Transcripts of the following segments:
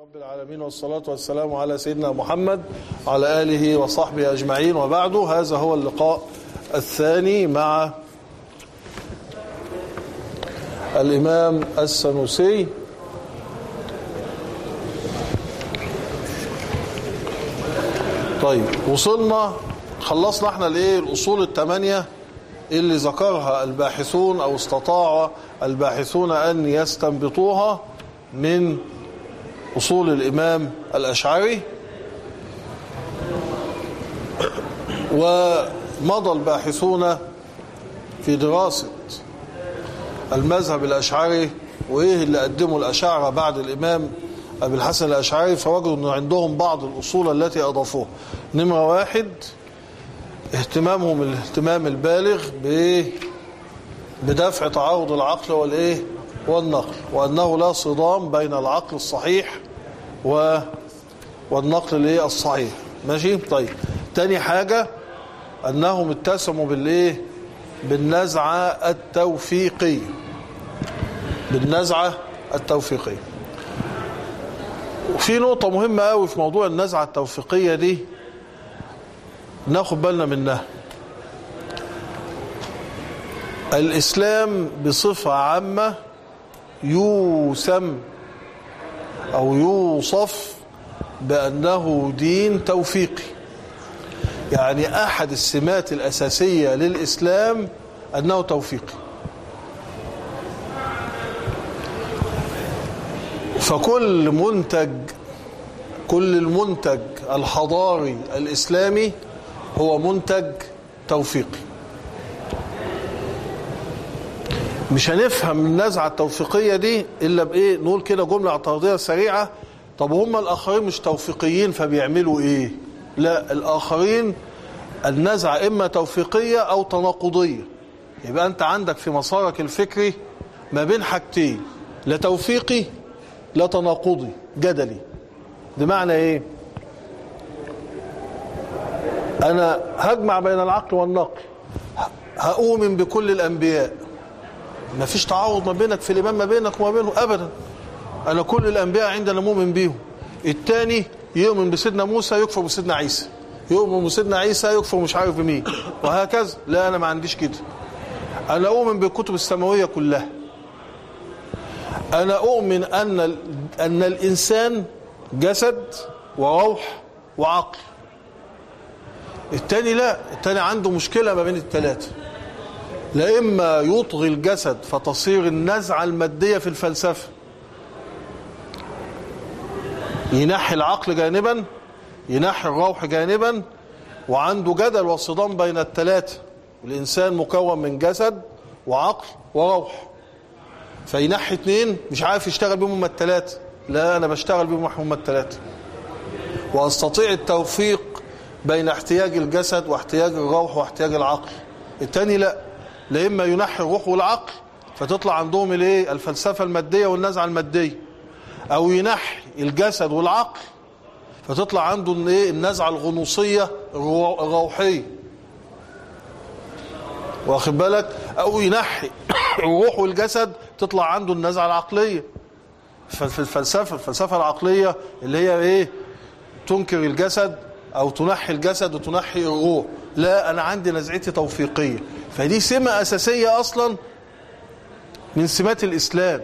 رب العالمين والصلاة والسلام على سيدنا محمد وعلى آله وصحبه أجمعين وبعد هذا هو اللقاء الثاني مع الإمام السنوسي طيب وصلنا خلصنا احنا الايه الاصول الثمانيه اللي ذكرها الباحثون او استطاع الباحثون ان يستنبطوها من اصول الامام الاشعري ومضى الباحثون في دراسه المذهب الاشعري وايه اللي قدمه الاشاعره بعد الامام أبي الحسن الأشعري فوجدوا أن عندهم بعض الأصول التي أضافوها نمرة واحد اهتمامهم الاهتمام البالغ بدفع تعارض العقل والإيه والنقل وأنه لا صدام بين العقل الصحيح و والنقل الايه الصحيح ماشي طيب تاني حاجة أنهم اتسموا بالإيه بالنزعة التوفيقية بالنزعة التوفيقية وفي نقطة مهمة قوي في موضوع النزعة التوفيقية دي ناخد بالنا منها الإسلام بصفة عامة يوسم أو يوصف بأنه دين توفيقي يعني أحد السمات الأساسية للإسلام أنه توفيقي فكل منتج كل المنتج الحضاري الإسلامي هو منتج توفيقي مش هنفهم النزعة التوفيقية دي إلا بإيه نقول كده جملة اعتراضية سريعة طب هم الآخرين مش توفيقيين فبيعملوا إيه لا الآخرين النزعة إما توفيقية أو تناقضية يبقى أنت عندك في مسارك الفكري ما بين حاجتين لا توفيقي لا تناقضي جدلي بمعنى ايه انا هجمع بين العقل والنقل هؤمن بكل الانبياء ما فيش تعارض ما بينك في الايمان ما بينك وما بينه ابدا انا كل الانبياء عندنا مؤمن بيهم الثاني يؤمن بسيدنا موسى يكفر بسيدنا عيسى يؤمن بسيدنا عيسى يكفر مش عارف بمين وهكذا لا انا ما عنديش كده انا اؤمن بالكتب السماويه كلها أنا أؤمن أن أن الإنسان جسد وروح وعقل التاني لا التاني عنده مشكلة ما بين الثلاثة لا إما يطغي الجسد فتصير النزعة المادية في الفلسفة ينحي العقل جانبا ينحي الروح جانبا وعنده جدل وصدام بين الثلاثة الإنسان مكون من جسد وعقل وروح فينحي اتنين مش عارف يشتغل بيهم هما التلاتة لا انا بشتغل بيهم هما التلاتة واستطيع التوفيق بين احتياج الجسد واحتياج الروح واحتياج العقل التاني لا لا اما ينحي الروح والعقل فتطلع عندهم الايه الفلسفه الماديه والنزعه الماديه او ينحي الجسد والعقل فتطلع عنده الايه النزعه الغنوصيه الروحيه واخد بالك او ينحي الروح والجسد تطلع عنده النزعه العقليه ففي الفلسفه الفلسفه العقليه اللي هي ايه تنكر الجسد او تنحي الجسد وتنحي الروح لا انا عندي نزعتي توفيقيه فدي سمه اساسيه اصلا من سمات الاسلام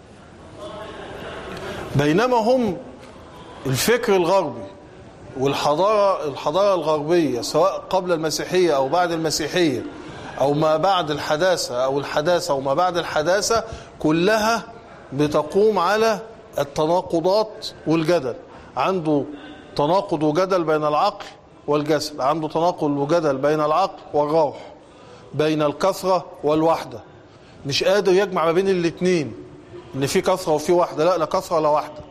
بينما هم الفكر الغربي والحضاره الحضاره الغربيه سواء قبل المسيحيه او بعد المسيحيه أو ما بعد الحداثة أو الحداثة وما بعد الحداثة كلها بتقوم على التناقضات والجدل عنده تناقض وجدل بين العقل والجسد عنده تناقض وجدل بين العقل والروح بين الكثرة والوحدة مش قادر يجمع ما بين الاثنين ان في كثرة وفي وحدة لا لا كثرة لا وحدة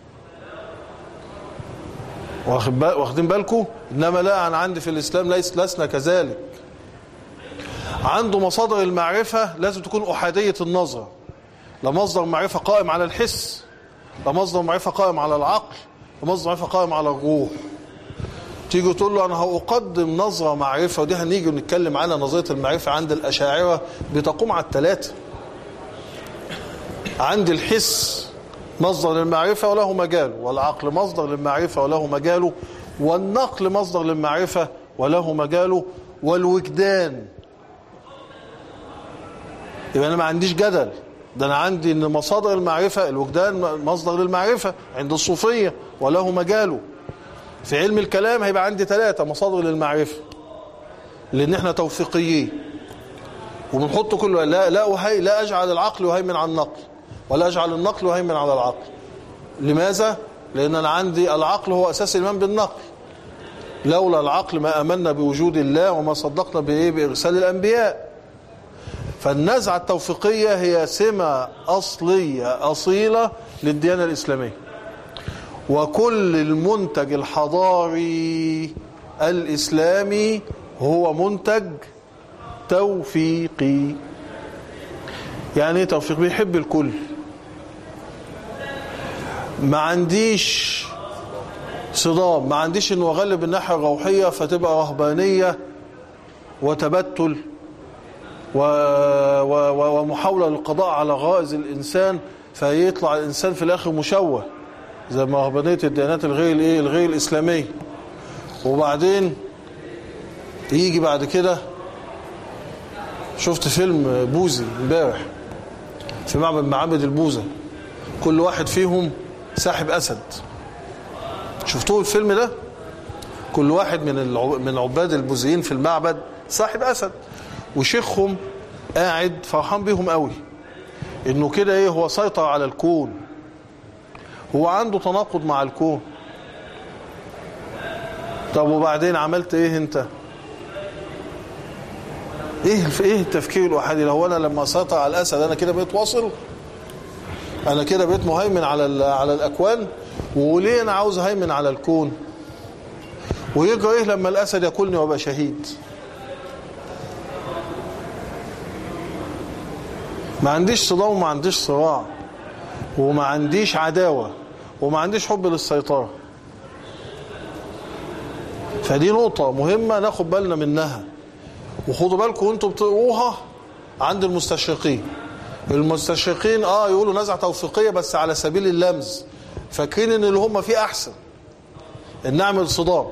واخدين بالكم انما لا انا عندي في الاسلام ليس لسنا كذلك عنده مصادر المعرفة لازم تكون أحادية النظر لا مصدر معرفة قائم على الحس لا مصدر معرفة قائم على العقل لا مصدر معرفة قائم على الروح تيجي تقول له أنا هأقدم نظرة معرفة ودي هنيجي نتكلم عنها نظرية المعرفة عند الأشاعرة بتقوم على الثلاثة عند الحس مصدر للمعرفة وله مجاله والعقل مصدر للمعرفة وله مجاله والنقل مصدر للمعرفة وله مجاله والوجدان يبقى أنا ما عنديش جدل ده أنا عندي أن مصادر المعرفة الوجدان مصدر للمعرفة عند الصوفية وله مجاله في علم الكلام هيبقى عندي ثلاثة مصادر للمعرفة لأن احنا توفيقيين وبنحط كله لا لا وهي لا أجعل العقل يهيمن على النقل ولا أجعل النقل يهيمن على العقل لماذا؟ لأن أنا عندي العقل هو أساس الإيمان بالنقل لولا العقل ما أمنا بوجود الله وما صدقنا بإيه بإرسال الأنبياء فالنزعة التوفيقية هي سمة أصلية أصيلة للديانة الإسلامية وكل المنتج الحضاري الإسلامي هو منتج توفيقي يعني ايه توفيق بيحب الكل ما عنديش صدام ما عنديش انه اغلب الناحيه الروحيه فتبقى رهبانيه وتبتل و... و... و... ومحاوله للقضاء على غائز الانسان فيطلع الانسان في الاخر مشوه زي ما رهبانيه الديانات الغير الايه الغير الاسلاميه وبعدين يجي بعد كده شفت فيلم بوذي امبارح في معبد معابد البوذا كل واحد فيهم ساحب اسد شفتوه الفيلم ده كل واحد من الع- من عباد البوذيين في المعبد صاحب اسد وشيخهم قاعد فرحان بيهم قوي انه كده ايه هو سيطر على الكون هو عنده تناقض مع الكون طب وبعدين عملت ايه انت ايه ايه التفكير الوحيدي هو انا لما اسيطر على الاسد انا كده بقيت واصل انا كده بقيت مهيمن على ال- على الاكوان وليه انا عاوز اهيمن على الكون ويجرى ايه لما الاسد ياكلني وابقى شهيد ما عنديش صدام وما عنديش صراع وما عنديش عداوة وما عنديش حب للسيطرة فدي نقطة مهمة ناخد بالنا منها وخدوا بالكم وانتوا بتقروها عند المستشرقين المستشرقين اه يقولوا نزعة توفيقية بس على سبيل اللمز فاكرين ان اللي هم فيه احسن ان نعمل صدام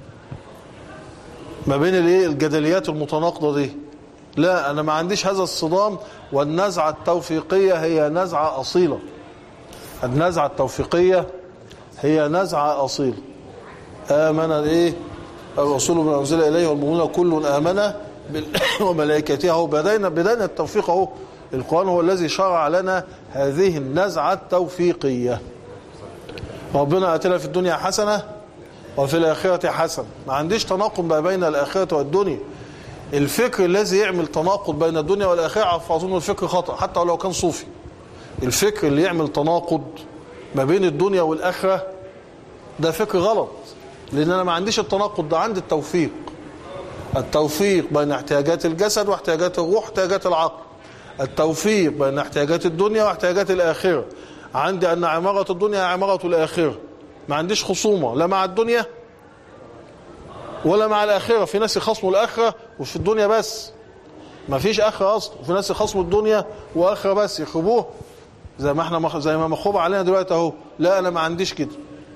ما بين الايه الجدليات المتناقضة دي لا انا ما عنديش هذا الصدام والنزعة التوفيقية هي نزعة اصيلة النزعة التوفيقية هي نزعة اصيلة امن الايه الرسول بما انزل اليه والمؤمنون كل امن بال- وملائكته اهو بدينا بدينا التوفيق اهو القران هو الذي شرع لنا هذه النزعه التوفيقيه ربنا اتنا في الدنيا حسنه وفي الاخره حسنه ما عنديش تناقض ما بين الاخره والدنيا الفكر الذي يعمل تناقض بين الدنيا والاخره فاظن الفكر خطا حتى لو كان صوفي الفكر اللي يعمل تناقض ما بين الدنيا والاخره ده فكر غلط لان انا ما عنديش التناقض ده عندي التوفيق التوفيق بين احتياجات الجسد واحتياجات الروح واحتياجات العقل التوفيق بين احتياجات الدنيا واحتياجات الاخره عندي ان عماره الدنيا عماره الاخره ما عنديش خصومه لا مع الدنيا ولا مع الاخره في ناس يخصموا الاخره وفي في الدنيا بس ما فيش اخره اصلا وفي ناس يخصموا الدنيا واخره بس يخربوه زي ما احنا مخ... زي ما مخوب علينا دلوقتي اهو لا انا ما عنديش كده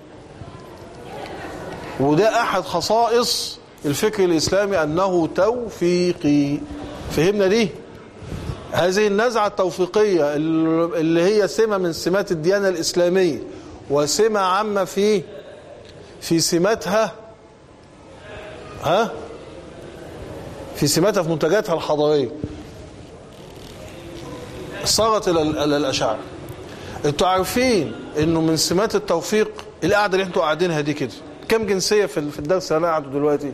وده احد خصائص الفكر الاسلامي انه توفيقي فهمنا دي هذه النزعه التوفيقيه اللي هي سمه من سمات الديانه الاسلاميه وسمه عامه في في سماتها ها في سماتها في منتجاتها الحضاريه صارت الى الى الاشاعره انتوا عارفين انه من سمات التوفيق القعده اللي انتوا قاعدينها دي كده كم جنسيه في في الدرس اللي انا قاعده دلوقتي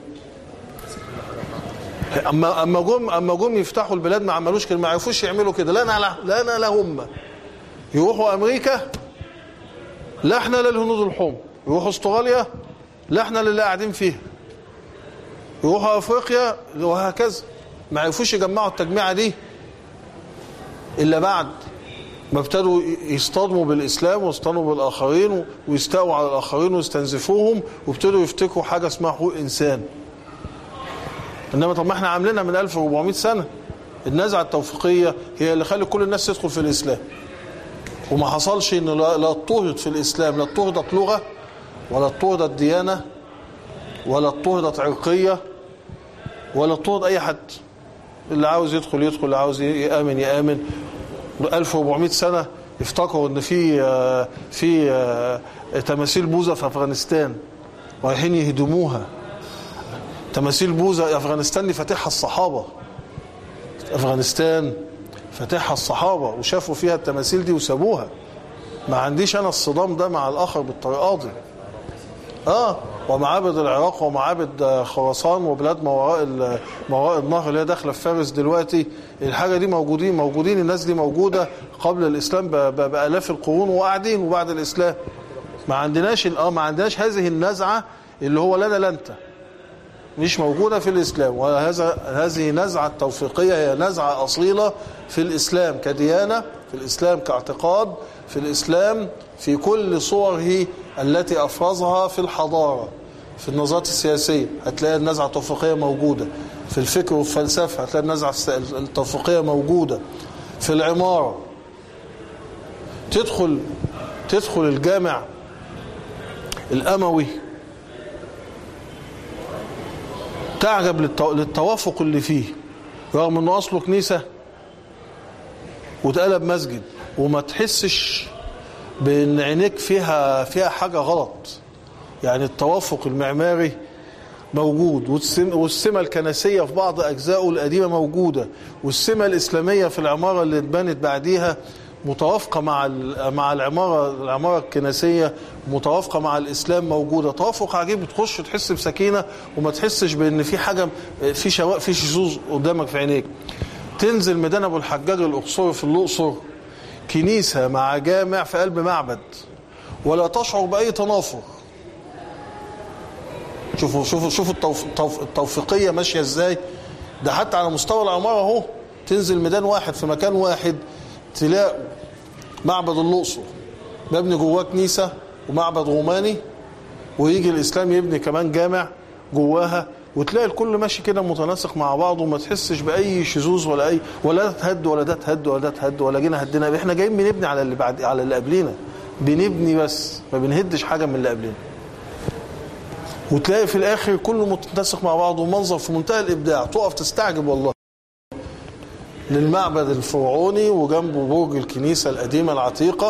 اما اما جم اما جم يفتحوا البلاد ما عملوش كده ما عرفوش يعملوا كده لا انا لا, لا انا لا هم يروحوا امريكا لا احنا لا الهنود الحمر يروحوا استراليا لا احنا اللي قاعدين فيها يروحوا افريقيا وهكذا ما عرفوش يجمعوا التجميعه دي الا بعد ما ابتدوا يصطدموا بالاسلام ويصطدموا بالاخرين ويستووا على الاخرين ويستنزفوهم وابتدوا يفتكروا حاجه اسمها حقوق انسان انما طب ما احنا عاملينها من 1400 سنه النزعه التوفيقيه هي اللي خلت كل الناس تدخل في الاسلام وما حصلش ان لا لا اضطهد في الاسلام لا اضطهدت لغه ولا اضطهدت ديانه ولا اضطهدت عرقيه ولا اضطهد اي حد اللي عاوز يدخل يدخل اللي عاوز يامن يامن 1400 سنه افتكروا ان في آه، في آه، تماثيل بوذا في افغانستان رايحين يهدموها تماثيل بوذا افغانستان دي فاتحها الصحابه افغانستان فاتحها الصحابه وشافوا فيها التماثيل دي وسابوها ما عنديش انا الصدام ده مع الاخر بالطريقه دي اه ومعابد العراق ومعابد آه، خراسان وبلاد ما وراء ال- ما وراء النهر اللي هي داخله في فارس دلوقتي الحاجه دي موجودين موجودين الناس دي موجوده قبل الاسلام ب- ب- بالاف القرون وقاعدين وبعد الاسلام ما عندناش ال- اه ما عندناش هذه النزعه اللي هو لنا لا انت مش موجودة في الإسلام وهذا هذه نزعة توفيقية هي نزعة أصيلة في الإسلام كديانة في الإسلام كاعتقاد في الإسلام في كل صوره التي أفرزها في الحضارة في النظرات السياسية هتلاقي النزعة التوفيقية موجودة في الفكر والفلسفة هتلاقي النزعة الس- التوفيقية موجودة في العمارة تدخل تدخل الجامع الأموي تعجب للتو- للتوافق اللي فيه رغم انه اصله كنيسه واتقلب مسجد وما تحسش بان عينيك فيها فيها حاجه غلط يعني التوافق المعماري موجود والسم- والسمة الكنسية في بعض أجزائه القديمة موجودة والسمة الإسلامية في العمارة اللي اتبنت بعديها متوافقة مع ال- مع العمارة العمارة الكنسية متوافقة مع الإسلام موجودة توافق عجيب تخش تحس بسكينة وما تحسش بأن في حاجة في شواء في شذوذ قدامك في عينيك تنزل ميدان أبو الحجاج الأقصري في الأقصر كنيسة مع جامع في قلب معبد ولا تشعر بأي تنافر شوفوا شوفوا شوفوا التوف التوف التوفيقيه ماشيه ازاي ده حتى على مستوى العماره اهو تنزل ميدان واحد في مكان واحد تلاقوا معبد الاقصر مبني جواه كنيسه ومعبد روماني ويجي الاسلام يبني كمان جامع جواها وتلاقي الكل ماشي كده متناسق مع بعضه وما تحسش باي شذوذ ولا اي ولا ده تهد ولا ده تهد ولا ده تهد ولا جينا هدينا احنا جايين بنبني على اللي بعد على اللي قبلينا بنبني بس ما بنهدش حاجه من اللي قبلنا وتلاقي في الاخر كله متناسق مع بعضه ومنظر في منتهى الابداع تقف تستعجب والله للمعبد الفرعوني وجنبه برج الكنيسه القديمه العتيقه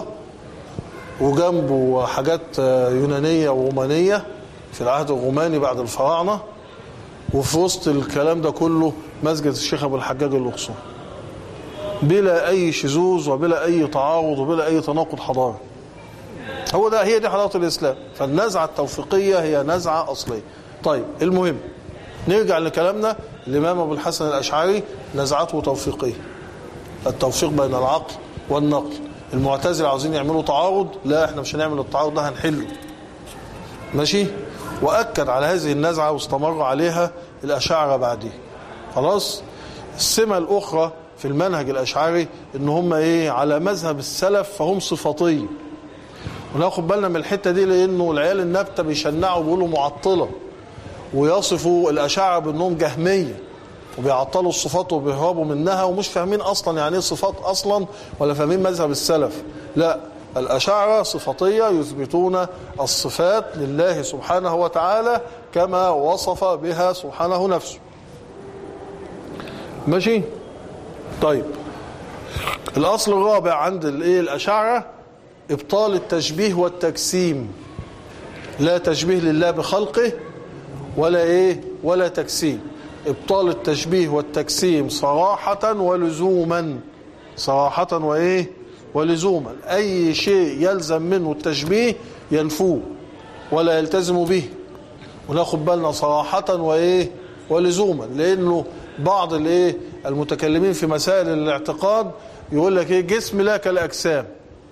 وجنبه حاجات آه، يونانيه ورومانيه في العهد الروماني بعد الفراعنه وفي وسط الكلام ده كله مسجد الشيخ ابو الحجاج الاقصر بلا اي شذوذ وبلا اي تعارض وبلا اي تناقض حضاري هو ده هي دي حضاره الاسلام فالنزعه التوفيقيه هي نزعه اصليه طيب المهم نرجع لكلامنا الامام ابو الحسن الاشعري نزعته توفيقيه التوفيق بين العقل والنقل المعتزله عاوزين يعملوا تعارض لا احنا مش هنعمل التعارض ده هنحله ماشي واكد على هذه النزعه واستمر عليها الاشاعره بعديه خلاص السمه الاخرى في المنهج الاشعري ان هم ايه على مذهب السلف فهم صفاتيه وناخد بالنا من الحته دي لانه العيال النبته بيشنعوا بيقولوا معطله ويصفوا الاشاعره بانهم جهميه وبيعطلوا الصفات وبيهربوا منها ومش فاهمين اصلا يعني ايه صفات اصلا ولا فاهمين مذهب السلف لا الاشاعره صفاتيه يثبتون الصفات لله سبحانه وتعالى كما وصف بها سبحانه نفسه ماشي طيب الاصل الرابع عند الايه الاشاعره ابطال التشبيه والتجسيم لا تشبيه لله بخلقه ولا ايه ولا تجسيم ابطال التشبيه والتجسيم صراحة ولزوما صراحة وايه ولزوما اي شيء يلزم منه التشبيه ينفوه ولا يلتزم به وناخد بالنا صراحة وايه ولزوما لانه بعض الايه المتكلمين في مسائل الاعتقاد يقول لك ايه جسم لا كالاجسام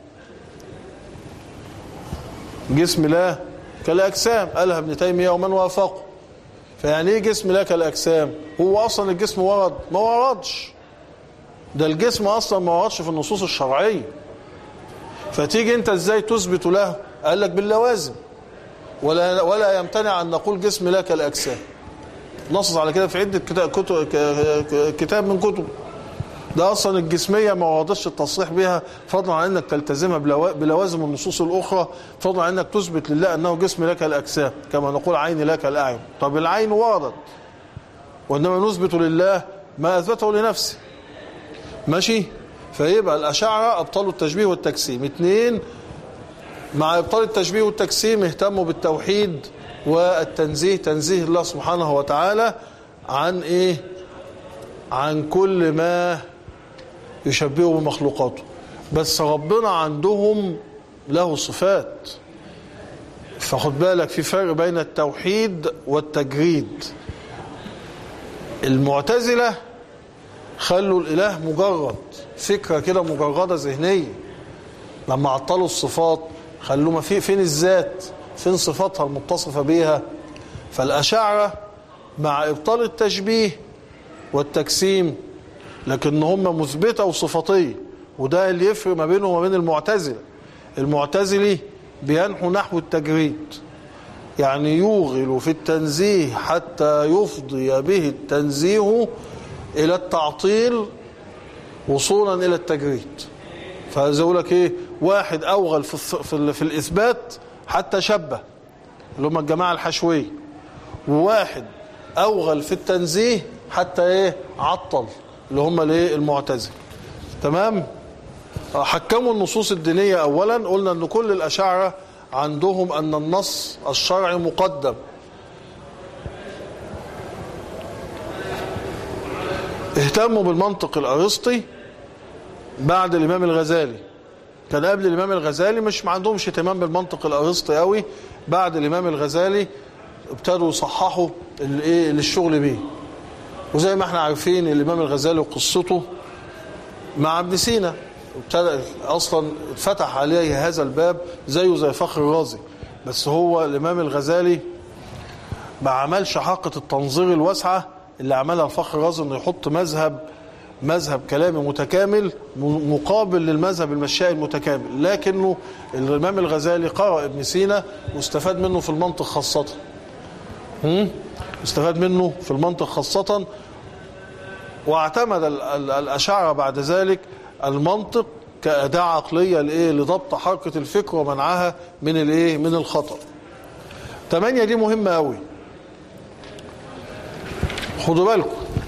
جسم لا كالاجسام قالها ابن تيميه ومن وافقه فيعني ايه جسم لا كالاجسام هو اصلا الجسم ورد ما وردش ده الجسم اصلا ما وردش في النصوص الشرعيه فتيجي انت ازاي تثبت له قال لك باللوازم ولا ولا يمتنع ان نقول جسم لا كالاجسام نص على كده في عده كتاب كتب كتاب من كتب ده اصلا الجسميه ما وردش التصريح بها فضلا عن انك تلتزمها بلوا- بلوازم النصوص الاخرى فضلا عن انك تثبت لله انه جسم لك الاجسام كما نقول عين لك الاعين طب العين وردت وانما نثبت لله ما اثبته لنفسه ماشي فيبقى الاشاعره ابطلوا التشبيه والتجسيم اثنين مع ابطال التشبيه والتجسيم اهتموا بالتوحيد والتنزيه تنزيه الله سبحانه وتعالى عن ايه عن كل ما يشبهه بمخلوقاته بس ربنا عندهم له صفات فخد بالك في فرق بين التوحيد والتجريد المعتزلة خلوا الإله مجرد فكرة كده مجردة ذهنية لما عطلوا الصفات خلوا ما في فين الذات فين صفاتها المتصفة بيها فالأشاعرة مع إبطال التشبيه والتجسيم لكن هم مثبتة وصفاتية وده اللي يفرق ما بينه وما بين المعتزلة المعتزلي بينحو نحو التجريد يعني يوغل في التنزيه حتى يفضي به التنزيه إلى التعطيل وصولا إلى التجريد فزي يقول لك ايه واحد اوغل في الث- في, ال- في الاثبات حتى شبه اللي هم الجماعه الحشويه وواحد اوغل في التنزيه حتى ايه عطل اللي هم الايه المعتزله تمام حكموا النصوص الدينيه اولا قلنا ان كل الاشاعره عندهم ان النص الشرعي مقدم اهتموا بالمنطق الارسطي بعد الامام الغزالي كان قبل الامام الغزالي مش ما عندهمش اهتمام بالمنطق الارسطي قوي بعد الامام الغزالي ابتدوا يصححوا الايه الشغل بيه وزي ما احنا عارفين الامام الغزالي وقصته مع ابن سينا ابتدى اصلا اتفتح عليه هذا الباب زيه زي فخر الرازي بس هو الامام الغزالي ما عملش حلقه التنظير الواسعه اللي عملها الفخر الرازي انه يحط مذهب مذهب كلامي متكامل م- مقابل للمذهب المشائي المتكامل لكنه الامام الغزالي قرأ ابن سينا واستفاد منه في المنطق خاصة هم؟ استفاد منه في المنطق خاصة واعتمد ال- ال- الأشاعرة بعد ذلك المنطق كأداة عقلية لإيه لضبط حركة الفكر ومنعها من الإيه من الخطأ تمانية دي مهمة قوي خدوا بالكم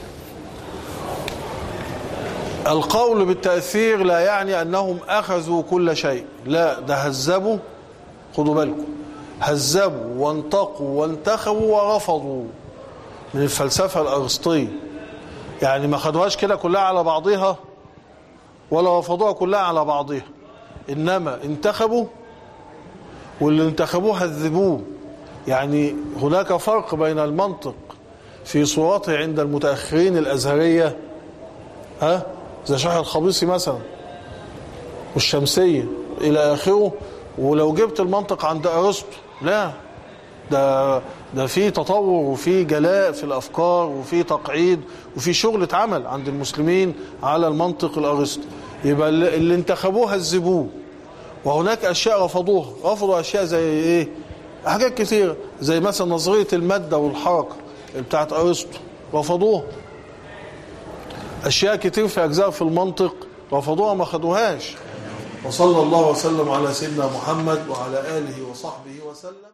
القول بالتأثير لا يعني أنهم أخذوا كل شيء لا ده هذبوا خدوا بالكم هذبوا وانتقوا وانتخبوا ورفضوا من الفلسفة الأرسطية يعني ما خدوهاش كده كلها على بعضها ولا رفضوها كلها على بعضها إنما انتخبوا واللي انتخبوه هذبوه يعني هناك فرق بين المنطق في صورته عند المتأخرين الأزهرية ها زي شرح الخبيصي مثلا والشمسية إلى آخره ولو جبت المنطق عند أرسطو لا ده ده في تطور وفي جلاء في الافكار وفي تقعيد وفي شغل اتعمل عند المسلمين على المنطق الارسطو يبقى اللي اللي انتخبوه هذبوه وهناك اشياء رفضوها رفضوا اشياء زي ايه حاجات كثيره زي مثلا نظريه الماده والحركه بتاعت ارسطو رفضوها اشياء كتير في اجزاء في المنطق رفضوها ما خدوهاش وصلى الله وسلم على سيدنا محمد وعلى اله وصحبه وسلم